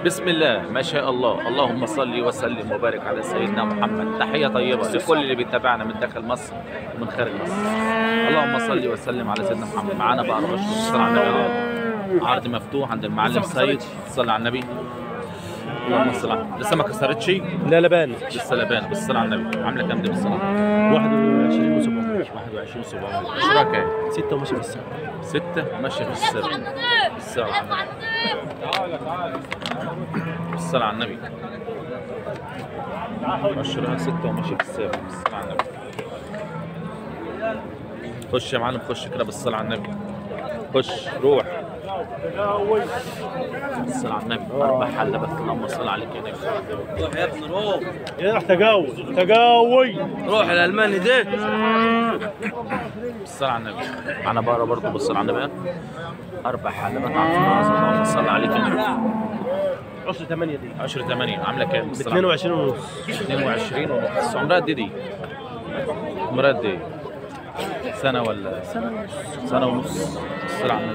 بسم الله ما شاء الله اللهم صل وسلم وبارك على سيدنا محمد تحيه طيبه لكل اللي بيتابعنا من داخل مصر ومن خارج مصر اللهم صل وسلم على سيدنا محمد معانا بقى رشد الصلاه على النبي عرض مفتوح عند المعلم سيد صلى على النبي اللهم صل على لسه ما كسرتش لا لبان لسه لبان بالصلاه على النبي عامله كام دي بالصلاه 21 و700 21 700 اشتراك ايه 6 وماشي في السنة ستة ماشية في السر الساعة الصلاة على النبي عشرة ستة وماشية في السر الصلاة على النبي خش يا معلم خش كده بالصلاة على النبي خش روح الصلاة على النبي أربع حلة بس اللهم صل عليك يا نبي روح يا ابني روح يا تقاوي تقاوي روح الالماني ده بالصلاة على النبي أنا بقرا برضه بالصلاة على النبي أربع حلقات عن اللهم صل عليك يا نبي عشر 8 دي 10 8 عاملة كام؟ ب بالصلاة على النبي؟ 22 ونص 22 ونص عمرها قد ايه دي؟ عمرها قد ايه؟ سنة ولا سنة ونص سنة ونص الصلاة على النبي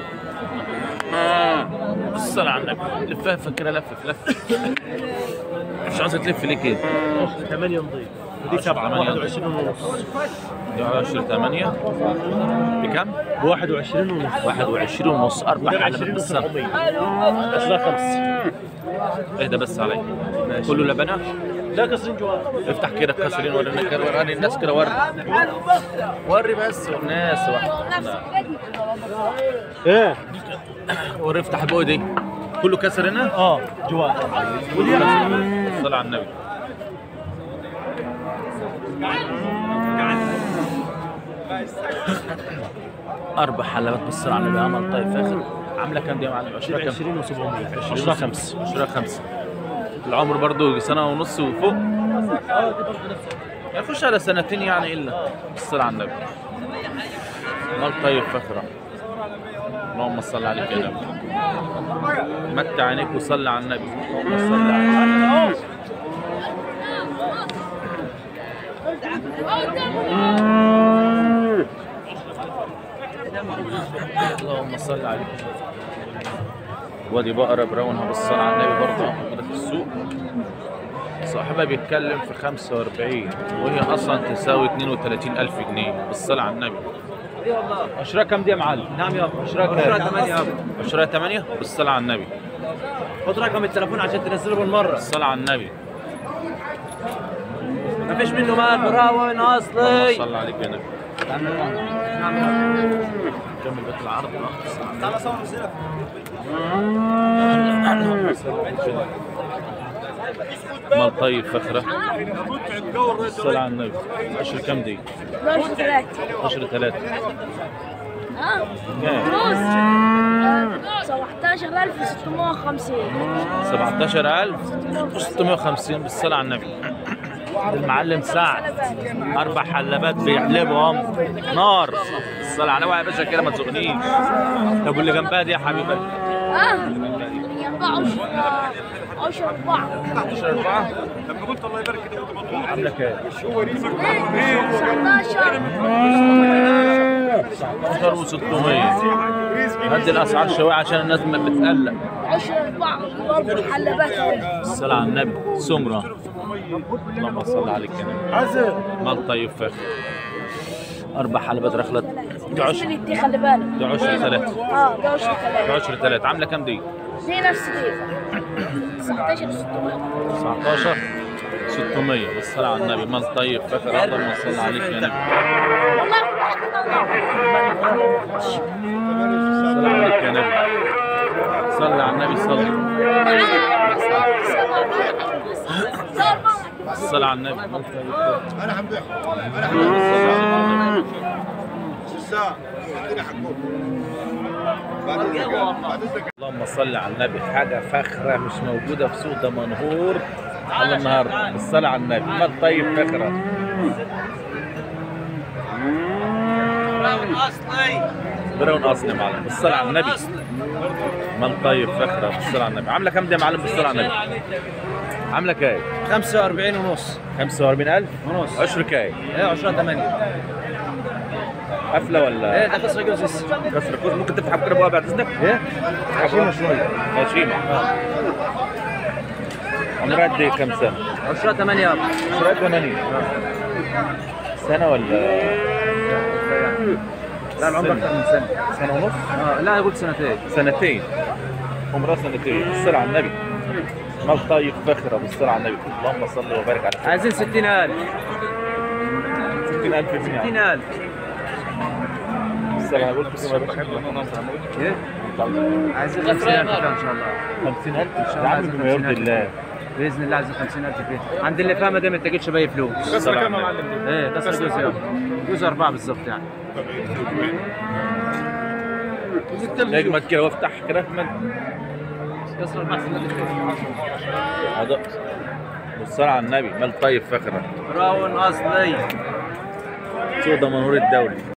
الصلاة على النبي لفها فكرة لف لف مش عاوزة تلف ليه كده؟ 8 نضيف ودي 7 8 21 ونص دي 10 8 بكم؟ ب 21 ونص 21 ونص أربع وده ب حلقات 20 بالسنة 700 اشتراك خمس اهدى بس عليا كله لبنة لا كسرين جوال افتح كده الكسرين ورينا كده وريني الناس كده وري وري بس الناس واحد ايه وري افتح بقى دي كله كسر هنا اه جوال صلى على النبي أربع حلبات بالصلاة على النبي عمل طيب فاخر عاملة كام دي يا معلم؟ 20 كام؟ 20 و700 20 اشتراك خمس اشتراك خمسة العمر برضو سنة ونص وفوق يخش على سنتين يعني إلا بالصلاة على النبي مال طيب فخرة اللهم صل عليك يا نبي متع عينيك وصلي على النبي اللهم صل على النبي اللهم صل عليك وادي بقرة براونها بالصلاة على النبي برضه موجودة في السوق صاحبها بيتكلم في 45 وهي اصلا تساوي 32 الف جنيه بالصلاة على النبي اشراء كام دي يا معلم؟ نعم يابا اشراء اشتراك كام؟ 8 يابا اشراء 8 بالصلاة على النبي خد رقم التليفون عشان تنزله بالمره بالصلاة على النبي مفيش منه مال براون اللهم اصلي صل عليك يا نبي نعم يابا كمل بيت العرض بقى. تعال صور مسيرك مال طيب فخرة الصلاة على النبي اشر كام دي؟ 12 3 اشر ثلاثة اه كام؟ فلوس 17650 17650 بالصلاة على النبي المعلم سعد اربع حلبات بيحلبهم نار الصلاة على النبي يا باشا كده ما تزقنيش طب واللي جنبها دي يا حبيبي اه اللي جنبها 10 4 11 4 عامله كام؟ 19 و600 هدي الاسعار شويه عشان الناس ما بتقلق 10 4 برضه حلبات الصلاة على النبي سمرة اللهم صل عليك يا نبي عزل مال طيب فخر أربع حلبات رخلت دي عشر دي خلي بالك دي عشر ثلاثة اه ده 10 دي 3 عشر ثلاثة عاملة كام دي؟ دي نفس دي 19 600 19 600 بالصلاة على النبي مال طيب فخر اللهم صل عليك يا نبي والله صل عليك يا نبي صل على النبي صل صل على النبي مال طيب فخر انا حنبيع انا اللهم صل عليك يا نبي الساعه عندنا حقوق بعد الزكاه بعد الزكاه اللهم صل على النبي حاجة فخرة مش موجودة في سوق دمنهور على النهاردة بالصلاة على النبي مال طيب فخرة براون اصلي براون اصلي يا معلم بالصلاة على النبي مال طيب فخرة بالصلاة على النبي عاملة كام دي يا معلم بالصلاة على النبي عاملة كام 45 ونص 45000 ونص عشر كام ايه 10 8 قفلة ولا ايه ده كسر جوز كسر كوز ممكن تفتح كده بقى بعد اذنك ايه 20 شويه ماشي عمرها قد ايه كام سنه؟ عشرة ثمانية عشرة 80 سنه ولا لا العمر أكثر من سنة سنه ونص؟ اه لا يقول سنتين سنتين عمرها سنتين بالصلاة على النبي مال طيب فخرة بالصلاة على النبي اللهم صل وبارك على سيدنا عايزين ستين ألف 60000 جنيه ستين ألف بالصلاة على قلت كما بارك اللهم صل على النبي إيه؟ عايزين خمسين ألف كده إن شاء الله 50000 إن شاء يا الله عم عايزين بما يرضي 50,000. الله بإذن الله عايزين خمسين ألف كده عند اللي فاهمة ده ما تجيش باي فلوس بالصلاة على النبي إيه كسر جزء يابا. جزء أربعة بالظبط يعني نجمة كده وافتح كده من كسر أربعة سنة هذا بالصلاة على النبي مال طيب فخرة راون أصلي سوق دمنهور الدولي